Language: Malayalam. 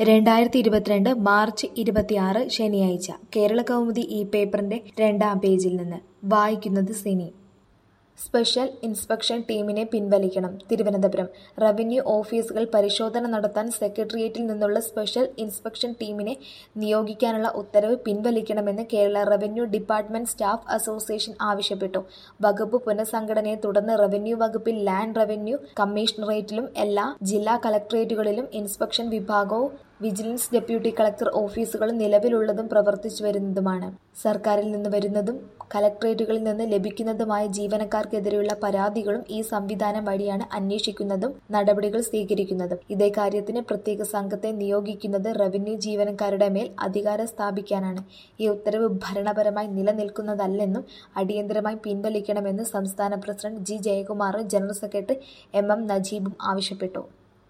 രണ്ടായിരത്തി ഇരുപത്തിരണ്ട് മാർച്ച് ഇരുപത്തിയാറ് ശനിയാഴ്ച കേരള കൗമുദി ഈ പേപ്പറിന്റെ രണ്ടാം പേജിൽ നിന്ന് വായിക്കുന്നത് സിനി സ്പെഷ്യൽ ഇൻസ്പെക്ഷൻ ടീമിനെ പിൻവലിക്കണം തിരുവനന്തപുരം റവന്യൂ ഓഫീസുകൾ പരിശോധന നടത്താൻ സെക്രട്ടേറിയറ്റിൽ നിന്നുള്ള സ്പെഷ്യൽ ഇൻസ്പെക്ഷൻ ടീമിനെ നിയോഗിക്കാനുള്ള ഉത്തരവ് പിൻവലിക്കണമെന്ന് Kerala revenue department staff association ആവശ്യപ്പെട്ടു വകുപ്പ് പുനഃസംഘടനയെ തുടർന്ന് റവന്യൂ വകുപ്പിൽ ലാൻഡ് റവന്യൂ കമ്മീഷണറേറ്റിലും എല്ലാ ജില്ലാ കളക്ടറേറ്റുകളിലും ഇൻസ്പെക്ഷൻ വിഭാഗവും വിജിലൻസ് ഡെപ്യൂട്ടി കളക്ടർ ഓഫീസുകളും നിലവിലുള്ളതും പ്രവർത്തിച്ചു വരുന്നതുമാണ് സർക്കാരിൽ നിന്ന് വരുന്നതും കലക്ടറേറ്റുകളിൽ നിന്ന് ലഭിക്കുന്നതുമായ ജീവനക്കാർക്കെതിരെയുള്ള പരാതികളും ഈ സംവിധാനം വഴിയാണ് അന്വേഷിക്കുന്നതും നടപടികൾ സ്വീകരിക്കുന്നതും ഇതേ കാര്യത്തിന് പ്രത്യേക സംഘത്തെ നിയോഗിക്കുന്നത് റവന്യൂ ജീവനക്കാരുടെ മേൽ അധികാരം സ്ഥാപിക്കാനാണ് ഈ ഉത്തരവ് ഭരണപരമായി നിലനിൽക്കുന്നതല്ലെന്നും അടിയന്തരമായി പിൻവലിക്കണമെന്ന് സംസ്ഥാന പ്രസിഡന്റ് ജി ജയകുമാറും ജനറൽ സെക്രട്ടറി എം എം നജീബും ആവശ്യപ്പെട്ടു